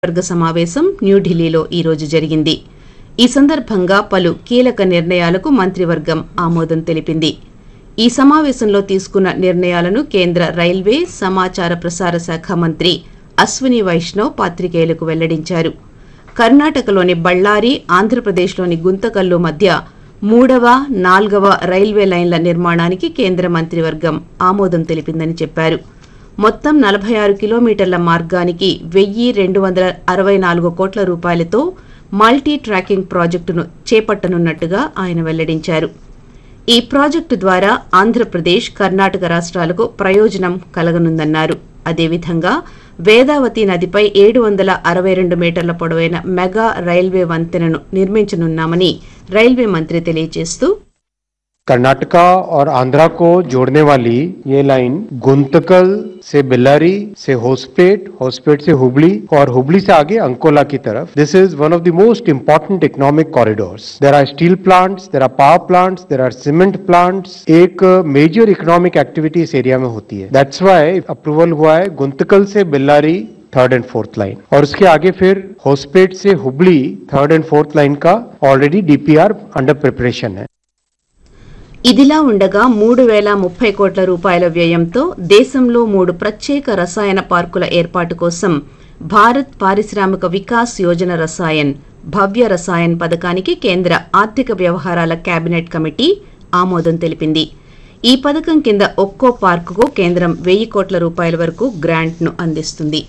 వర్గ సమావేశం న్యూఢిల్లీలో ఈ రోజు జరిగింది ఈ సందర్భంగా పలు కీలక నిర్ణయాలకు మంత్రివర్గం ఆమోదం తెలిపింది ఈ సమావేశంలో తీసుకున్న నిర్ణయాలను కేంద్ర రైల్వే సమాచార ప్రసార శాఖ మంత్రి అశ్విని వైష్ణవ్ పాత్రికేయులకు వెల్లడించారు కర్ణాటకలోని బళ్ళారి ఆంధ్రప్రదేశ్లోని గుంతకల్లు మధ్య మూడవ నాల్గవ రైల్వే లైన్ల నిర్మాణానికి కేంద్ర మంత్రివర్గం ఆమోదం తెలిపిందని చెప్పారు మొత్తం నలభై ఆరు కిలోమీటర్ల మార్గానికి వెయ్యి రెండు వందల అరవై నాలుగు కోట్ల రూపాయలతో మల్టీ ట్రాకింగ్ ప్రాజెక్టును చేపట్టనున్నట్టుగా ఆయన వెల్లడించారు ఈ ప్రాజెక్టు ద్వారా ఆంధ్రప్రదేశ్ కర్ణాటక రాష్ట్రాలకు ప్రయోజనం కలగనుందన్నారు అదేవిధంగా వేదావతి నదిపై ఏడు వందల అరవై రెండు మీటర్ల పొడవైన మెగా రైల్వే వంతెనను నిర్మించనున్నామని రైల్వే మంత్రి తెలియజేస్తూ कर्नाटका और आंध्रा को जोड़ने वाली ये लाइन गुंतकल से बिल्लारी से होसपेट होसपेट से हुबली और हुबली से आगे अंकोला की तरफ this is one of the most important economic corridors there are steel plants there are power plants there are cement plants एक मेजर इकोनॉमिक एक्टिविटी इस एरिया में होती है दैट्स वाई अप्रूवल हुआ है गुंतकल से Bellary third and fourth line और उसके आगे फिर होसपेट से Hubli third and fourth line का ऑलरेडी डीपीआर अंडर प्रिपरेशन है ఇదిలా ఉండగా మూడు వేల ముప్పై కోట్ల రూపాయల వ్యయంతో దేశంలో మూడు ప్రత్యేక రసాయన పార్కుల ఏర్పాటు కోసం భారత్ పారిశ్రామిక వికాస్ యోజన రసాయన్ భవ్య రసాయన్ పథకానికి కేంద్ర ఆర్థిక వ్యవహారాల కేబినెట్ కమిటీ ఆమోదం తెలిపింది ఈ పథకం కింద ఒక్కో పార్కుకు కేంద్రం వెయ్యి కోట్ల రూపాయల వరకు గ్రాంట్ను అందిస్తుంది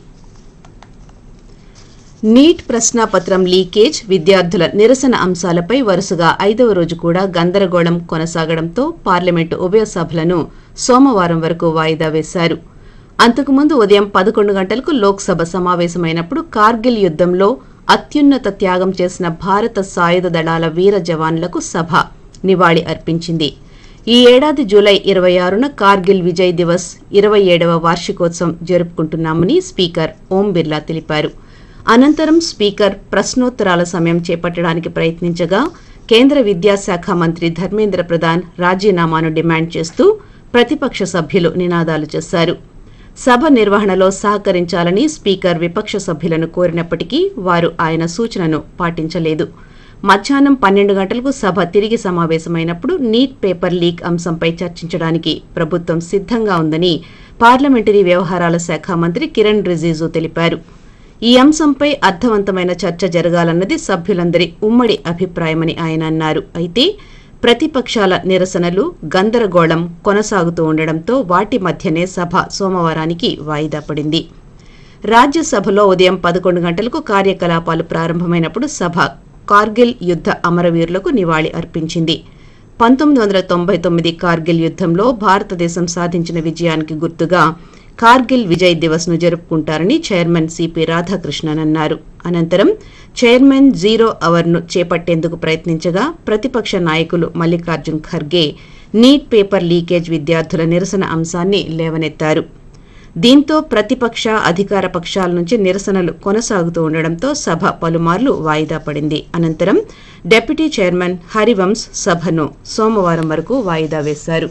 నీట్ ప్రశ్నాపత్రం లీకేజ్ విద్యార్థుల నిరసన అంశాలపై వరుసగా ఐదవ రోజు కూడా గందరగోళం కొనసాగడంతో పార్లమెంటు ఉభయ సభలను సోమవారం వరకు వాయిదా వేశారు అంతకుముందు ఉదయం పదకొండు గంటలకు లోక్సభ సమావేశమైనప్పుడు కార్గిల్ యుద్దంలో అత్యున్నత త్యాగం చేసిన భారత సాయుధ దళాల వీర జవాన్లకు సభ నివాళి అర్పించింది ఈ ఏడాది జూలై ఇరవై ఆరున కార్గిల్ విజయ్ దివస్ ఇరవై ఏడవ వార్షికోత్సవం జరుపుకుంటున్నామని స్పీకర్ ఓం బిర్లా తెలిపారు అనంతరం స్పీకర్ ప్రశ్నోత్తరాల సమయం చేపట్టడానికి ప్రయత్నించగా కేంద్ర విద్యాశాఖ మంత్రి ధర్మేంద్ర ప్రధాన్ రాజీనామాను డిమాండ్ చేస్తూ ప్రతిపక్ష సభ్యులు నినాదాలు చేశారు సభ నిర్వహణలో సహకరించాలని స్పీకర్ విపక్ష సభ్యులను కోరినప్పటికీ వారు ఆయన సూచనను పాటించలేదు మధ్యాహ్నం పన్నెండు గంటలకు సభ తిరిగి సమావేశమైనప్పుడు నీట్ పేపర్ లీక్ అంశంపై చర్చించడానికి ప్రభుత్వం సిద్ధంగా ఉందని పార్లమెంటరీ వ్యవహారాల శాఖ మంత్రి కిరణ్ రిజిజు తెలిపారు ఈ అంశంపై అర్థవంతమైన చర్చ జరగాలన్నది సభ్యులందరి ఉమ్మడి అభిప్రాయమని ఆయన అన్నారు అయితే ప్రతిపక్షాల నిరసనలు గందరగోళం కొనసాగుతూ ఉండడంతో వాటి మధ్యనే సభ సోమవారానికి వాయిదా పడింది రాజ్యసభలో ఉదయం పదకొండు గంటలకు కార్యకలాపాలు ప్రారంభమైనప్పుడు సభ కార్గిల్ యుద్ధ అమరవీరులకు నివాళి అర్పించింది పంతొమ్మిది వందల తొంభై తొమ్మిది కార్గిల్ యుద్ధంలో భారతదేశం సాధించిన విజయానికి గుర్తుగా కార్గిల్ విజయ్ దివస్ ను జరుపుకుంటారని చైర్మన్ సిపి రాధాకృష్ణన్ అన్నారు అనంతరం చైర్మన్ జీరో అవర్ ను చేపట్టేందుకు ప్రయత్నించగా ప్రతిపక్ష నాయకులు Mallikarjun Kharge NEET paper leakage విద్యార్థుల నిరసన అంశాన్ని లేవనెత్తారు దీంతో ప్రతిపక్ష అధికార పక్షాల నుంచి నిరసనలు కొనసాగుతూ ఉండడంతో సభ పలుమార్లు వాయిదా పడింది అనంతరం డెప్యూటీ చైర్మన్ హరివంశ్ సభను సోమవారం వరకు వాయిదా వేశారు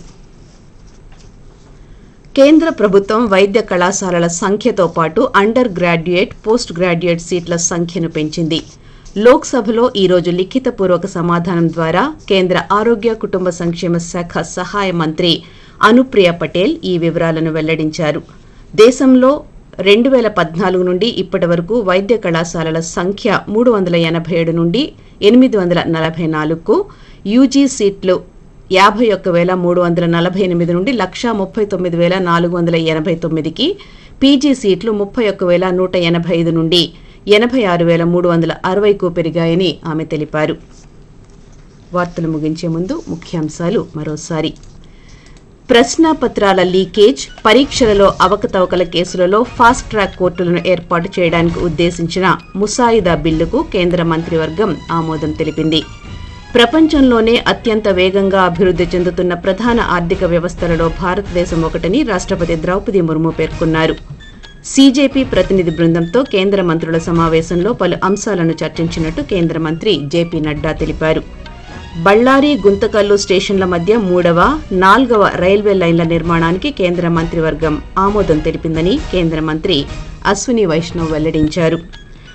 కేంద్ర ప్రభుత్వం వైద్య కళాశాలల సంఖ్యతో పాటు అండర్ గ్రాడ్యుయేట్ పోస్ట్ గ్రాడ్యుయేట్ సీట్ల సంఖ్యను పెంచింది లోక్సభలో ఈ రోజు లిఖితపూర్వక సమాధానం ద్వారా కేంద్ర ఆరోగ్య కుటుంబ సంక్షేమ శాఖ సహాయ మంత్రి అనుప్రియ పటేల్ ఈ వివరాలను వెల్లడించారు దేశంలో రెండు వేల పద్నాలుగు నుండి ఇప్పటి వరకు వైద్య కళాశాలల సంఖ్య మూడు వందల ఎనభై ఏడు నుండి ఎనిమిది వందల నలభై నాలుగుకు యూజీ సీట్లు యాభై ఒక్క వేల మూడు వందల నలభై ఎనిమిది నుండి లక్షా ముప్పై తొమ్మిది వేల నాలుగు వందల ఎనభై తొమ్మిదికి పీజీ సీట్లు ముప్పై ఒక్క వేల నూట ఎనభై ఐదు నుండి ఎనభై ఆరు వేల మూడు వందల అరవైకు పెరిగాయని ఆమె తెలిపారు వార్తలు ముగించే ముందు ముఖ్యాంశాలు మరోసారి ప్రశ్నాపత్రాల లీకేజ్ పరీక్షలలో అవకతవకల కేసులలో ఫాస్ట్ ట్రాక్ కోర్టులను ఏర్పాటు చేయడానికి ఉద్దేశించిన ముసాయిదా బిల్లుకు కేంద్ర మంత్రివర్గం ఆమోదం తెలిపింది ప్రపంచంలోనే అత్యంత వేగంగా అభివృద్ధి చెందుతున్న ప్రధాన ఆర్థిక వ్యవస్థలలో భారతదేశం ఒకటని రాష్ట్రపతి ద్రౌపది ముర్ము పేర్కొన్నారు సీజేపీ ప్రతినిధి బృందంతో కేంద్ర మంత్రుల సమావేశంలో పలు అంశాలను చర్చించినట్టు కేంద్ర మంత్రి జేపీ నడ్డా తెలిపారు బళ్ళారి గుంతకల్లు స్టేషన్ల మధ్య మూడవ నాల్గవ రైల్వే లైన్ల నిర్మాణానికి కేంద్ర మంత్రివర్గం ఆమోదం తెలిపిందని కేంద్ర మంత్రి అశ్విని వైష్ణవ్ వెల్లడించారు